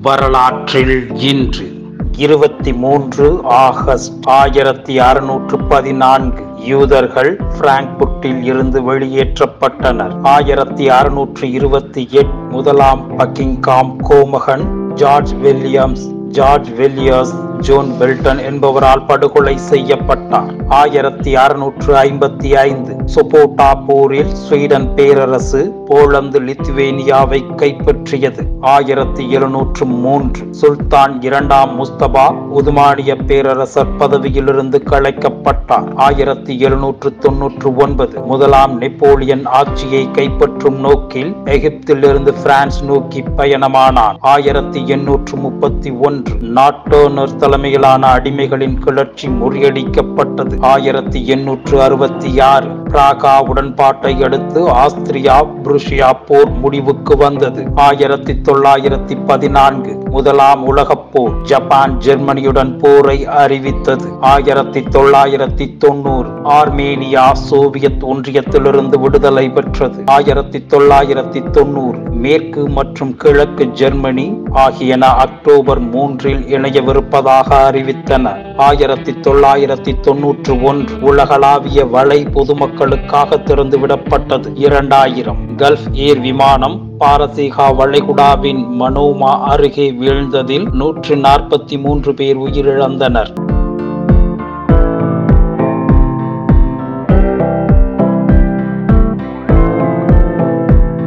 வரலாற்றில் இன்று இருபத்தி மூன்று ஆகஸ்ட் ஆயிரத்தி அறுநூற்று பதினான்கு யூதர்கள் பிராங்க்புட்டில் இருந்து வெளியேற்றப்பட்டனர் ஆயிரத்தி அறுநூற்று இருபத்தி எட்டு முதலாம் பக்கிங்காம் கோமகன் George Williams George Villiers John Felton என்பவரால் படுகொலை செய்யப்பட்டார் ஆயிரத்தி அறுநூற்று ஐம்பத்தி ஐந்து சொபோட்டா போரில் ஸ்வீடன் பேரரசு போலந்து லித்துவேனியாவை கைப்பற்றியது ஆயிரத்தி எழுநூற்று மூன்று சுல்தான் இரண்டாம் முஸ்தபா உதுமானிய பேரரசர் பதவியிலிருந்து கலைக்கப்பட்டார் ஆயிரத்தி எழுநூற்று தொன்னூற்று ஒன்பது முதலாம் நெப்போலியன் ஆட்சியை கைப்பற்றும் நோக்கில் எகிப்திலிருந்து பிரான்ஸ் நோக்கி பயணமானார் ஆயிரத்தி எண்ணூற்று முப்பத்தி ஒன்று நாட்டோனர் தலைமையிலான அடிமைகளின் கிளர்ச்சி முறியடிக்கப்பட்டது ஆயிரத்தி எண்ணூற்று அறுபத்தி ஆறு பிராகா உடன்பாட்டை அடுத்து ஆஸ்திரியா புருஷியா போர் முடிவுக்கு வந்தது ஆயிரத்தி தொள்ளாயிரத்தி பதினான்கு முதலாம் உலகப் போர் ஜப்பான் ஜெர்மனியுடன் போரை அறிவித்தது ஆயிரத்தி தொள்ளாயிரத்தி தொண்ணூறு ஆர்மேனியா சோவியத் ஒன்றியத்திலிருந்து விடுதலை பெற்றது ஆயிரத்தி தொள்ளாயிரத்தி தொண்ணூறு மேற்கு மற்றும் கிழக்கு ஜெர்மனி ஆகியன அக்டோபர் மூன்றில் இணையவிருப்பதாக அறிவித்தன ஆயிரத்தி தொள்ளாயிரத்தி தொன்னூற்று ஒன்று உலகளாவிய வலை பொதுமக்களுக்காக திறந்துவிடப்பட்டது இரண்டாயிரம் கல்ஃப் ஏர் விமானம் பாரசீகா வளைகுடாவின் மனோமா அருகே வீழ்ந்ததில் நூற்று நாற்பத்தி மூன்று பேர் உயிரிழந்தனர்